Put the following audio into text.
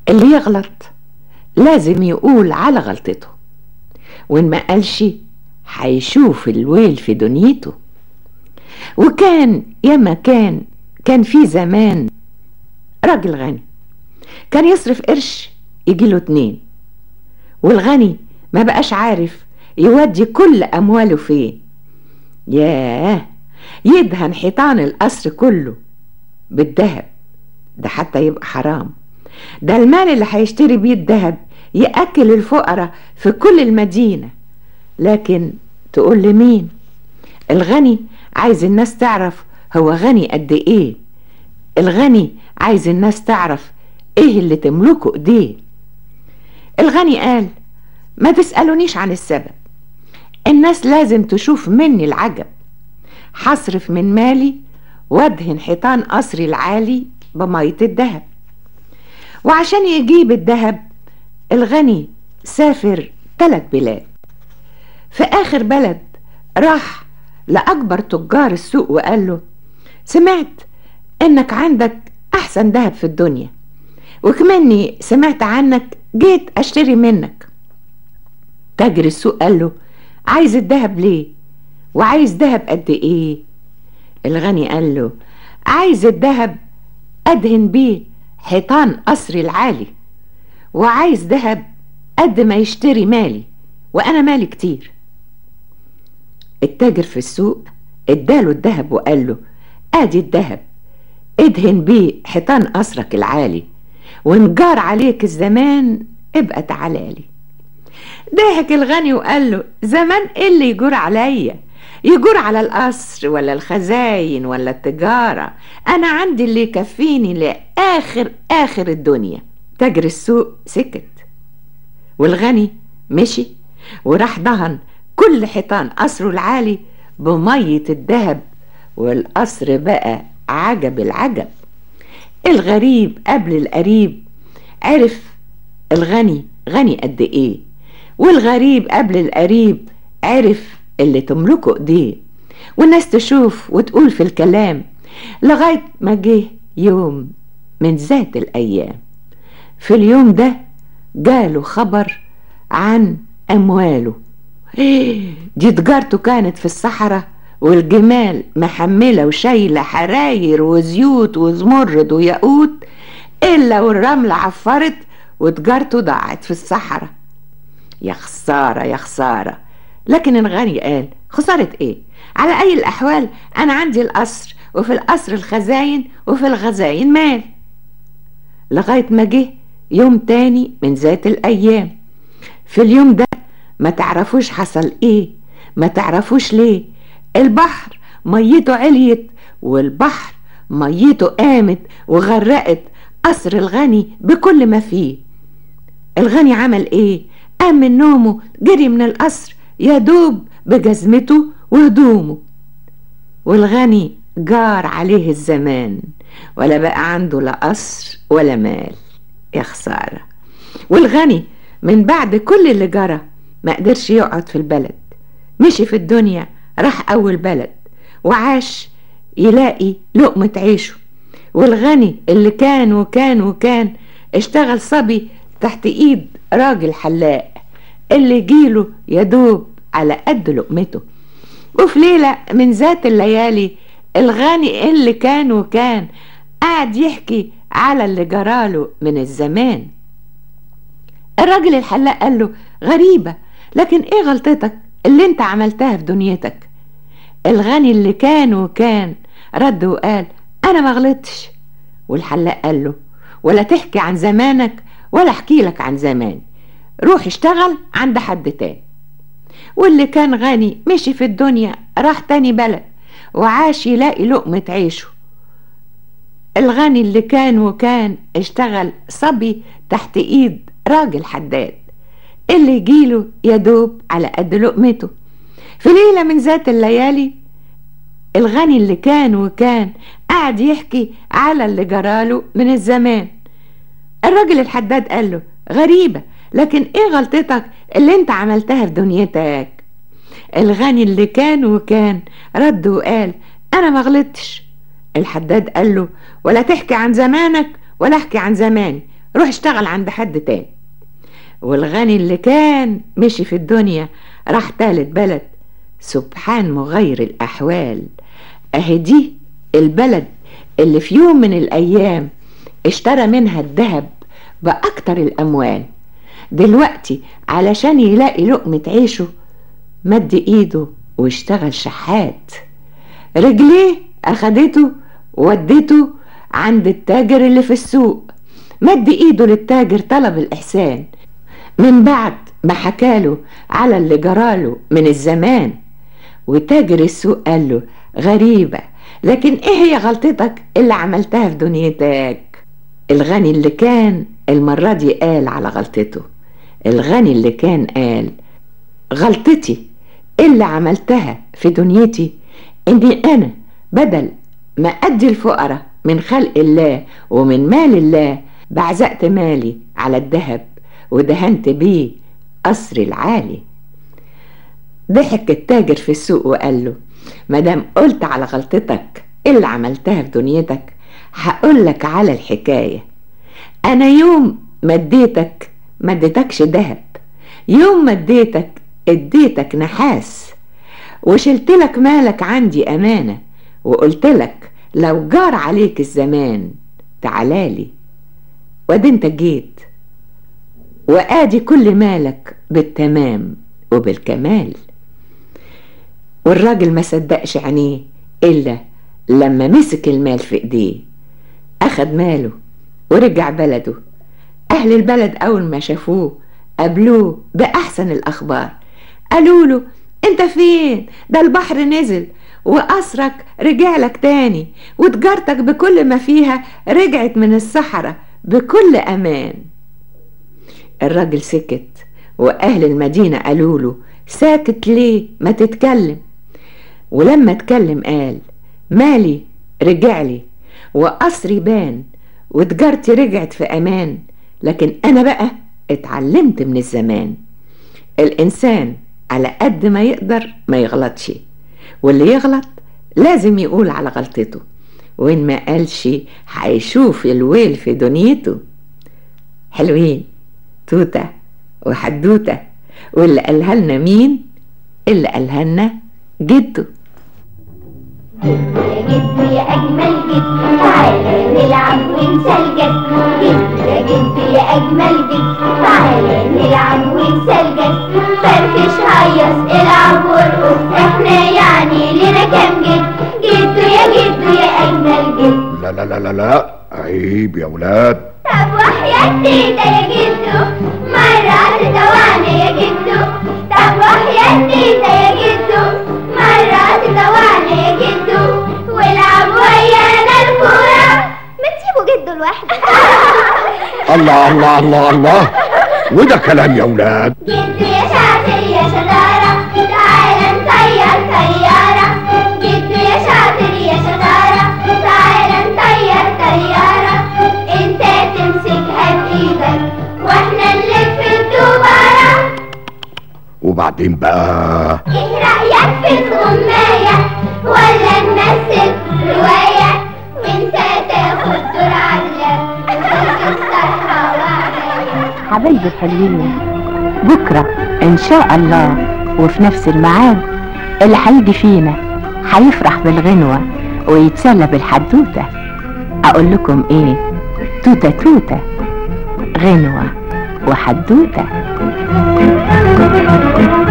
اللي يغلط لازم يقول على غلطته وإن ما قالش هيشوف الويل في دنيته وكان ياما كان كان في زمان راجل غني كان يصرف قرش يجيله اتنين والغني ما بقاش عارف يودي كل أمواله فين ياه يدهن حيطان القصر كله بالذهب ده حتى يبقى حرام ده المال اللي هيشتري بيه الذهب يأكل الفقراء في كل المدينة لكن تقول لمين الغني عايز الناس تعرف هو غني قد ايه الغني عايز الناس تعرف ايه اللي تملكه ايديه الغني قال ما تسألونيش عن السبب الناس لازم تشوف مني العجب هصرف من مالي وادهن حيطان قصري العالي بمية الدهب وعشان يجيب الدهب الغني سافر ثلاث بلاد في آخر بلد راح لأكبر تجار السوق وقال له سمعت إنك عندك أحسن دهب في الدنيا وكماني سمعت عنك جيت أشتري منك تاجر السوق قال له عايز الدهب ليه وعايز دهب قد ايه الغني قال له عايز الدهب ادهن بيه حيطان قصري العالي وعايز دهب قد ما يشتري مالي وانا مالي كتير التاجر في السوق اداله الدهب وقال له ادي الدهب ادهن بيه حيطان قصرك العالي ونجار عليك الزمان ابقى تعالالي ضحك الغني وقال له زمان ايه اللي يجور عليا يجور على القصر ولا الخزاين ولا التجارة أنا عندي اللي يكفيني لآخر آخر الدنيا تاجر السوق سكت والغني مشي وراح دهن كل حيطان قصره العالي بمية الذهب والقصر بقى عجب العجب الغريب قبل القريب عرف الغني غني قد ايه والغريب قبل القريب عرف اللي تملكه ايديه والناس تشوف وتقول في الكلام لغاية ما جه يوم من ذات الأيام في اليوم ده جاله خبر عن أمواله دي تجارته كانت في الصحراء والجمال محملة وشايلة حراير وزيوت وزمرد وياقوت إلا والرملة عفرت وتجارته ضاعت في الصحراء يا خسارة يا خسارة لكن الغني قال خسارة ايه على اي الاحوال انا عندي القصر وفي القصر الخزاين وفي الخزاين مال لغاية ما جه يوم تاني من ذات الايام في اليوم ده ما تعرفوش حصل ايه ما تعرفوش ليه البحر ميته عليت والبحر ميته قامت وغرقت قصر الغني بكل ما فيه الغني عمل ايه قام من نومه جري من القصر يا دوب بجزمته وهدومه والغني جار عليه الزمان ولا بقى عنده لا قصر ولا مال يا خسارة والغني من بعد كل اللي جرى ما قدرش يقعد في البلد مشي في الدنيا راح أول بلد وعاش يلاقي لقمة عيشه والغني اللي كان وكان وكان اشتغل صبي تحت ايد راجل حلاق اللي جيله يدوب على قد لقمته وفي ليلة من ذات الليالي الغني اللي كان وكان قاعد يحكي على اللي جراله من الزمان الراجل الحلاق قال له غريبة لكن ايه غلطتك اللي انت عملتها في دنيتك الغني اللي كان وكان رد وقال انا ما غلطتش والحلاق قال له ولا تحكي عن زمانك ولا احكي لك عن زماني روح اشتغل عند حد تاني واللي كان غني مشي في الدنيا راح تاني بلد وعاش يلاقي لقمة عيشه الغني اللي كان وكان اشتغل صبي تحت ايد راجل حداد اللي يجيله يدوب على قد لقمته في ليلة من ذات الليالي الغني اللي كان وكان قاعد يحكي على اللي جراله من الزمان الراجل الحداد قال له غريبة لكن ايه غلطتك اللي انت عملتها في دنيتك الغني اللي كان وكان رد وقال انا ما غلطتش الحداد قال له ولا تحكي عن زمانك ولا احكي عن زماني روح اشتغل عند حد تاني والغني اللي كان مشي في الدنيا راح تالت بلد سبحان مغير الأحوال أهي دي البلد اللي في يوم من الأيام اشترى منها الذهب بأكتر الأموال دلوقتي علشان يلاقي لقمة عيشه مد ايده واشتغل شحات رجليه اخدته ودته عند التاجر اللي في السوق مد ايده للتاجر طلب الاحسان من بعد ما حكاله على اللي جراله من الزمان وتاجر السوق قال له غريبة لكن ايه هي غلطتك اللي عملتها في دنيتك الغني اللي كان المرة دي قال على غلطته الغني اللي كان قال غلطتي اللي عملتها في دنيتي اني انا بدل ما ادي الفقراء من خلق الله ومن مال الله بعزقت مالي على الذهب ودهنت بيه قصري العالي ضحك التاجر في السوق وقال له مادام قلت على غلطتك اللي عملتها في دنيتك هقولك على الحكاية أنا يوم ما اديتك ما اديتكش دهب يوم ما اديتك اديتك نحاس وشلتلك مالك عندي أمانة وقلتلك لو جار عليك الزمان تعالالي وادي انت جيت وادي كل مالك بالتمام وبالكمال والراجل ما صدقش عينيه الا لما مسك المال في ايديه اخد ماله ورجع بلده اهل البلد اول ما شافوه قابلوه باحسن الاخبار قالوا له انت فين ده البحر نزل وقصرك رجع لك تاني وتجارتك بكل ما فيها رجعت من الصحراء بكل امان الراجل سكت واهل المدينه قالوا له ساكت ليه ما تتكلم ولما اتكلم قال مالي رجعلي وقصري بان وتجارتي رجعت في امان لكن انا بقى اتعلمت من الزمان الانسان على قد ما يقدر ما يغلطش واللي يغلط لازم يقول على غلطته وإن ما قالش هيشوف الويل في دنيته حلوين توتة وحدوتة واللي قالها لنا مين اللي قالها لنا جده يا جد يا أجمل جد تعالى نلعب وننسى الجد جد يا جد يا أجمل جد تعالى نلعب وننسى الجد فرفش هيص العب وارقص احنا يعني لنا كام جد جد يا جد يا أجمل جد لا لا لا لا لا عيب يا ولاد طب وحياة تيتا يا جدو مرة تدوعنا يا جدو طب وحياة تيتا يا جدو مرة تدوعنا يا جدو والعب ويانا الكورة ما تسيبوا جدو لوحده الله الله الله الله وده كلام يا ولاد جدو يا شاطر يا شطارة تعالى نطير طيارة جدو يا شاطر يا شطارة تعالى نطير طيارة انت تمسكها بايدك واحنا نلف الدوبارة وبعدين بقى ايه رأيك في الغماية ولا نمثل رواية وانت تاخد دور عقلك وتكسرها وعليا حبايبي الحلوين بكرة إن شاء الله وفي نفس الميعاد اللي هيجي فينا هيفرح بالغنوة ويتسلى بالحدوتة أقول لكم إيه توتة توتة غنوة وحدوتة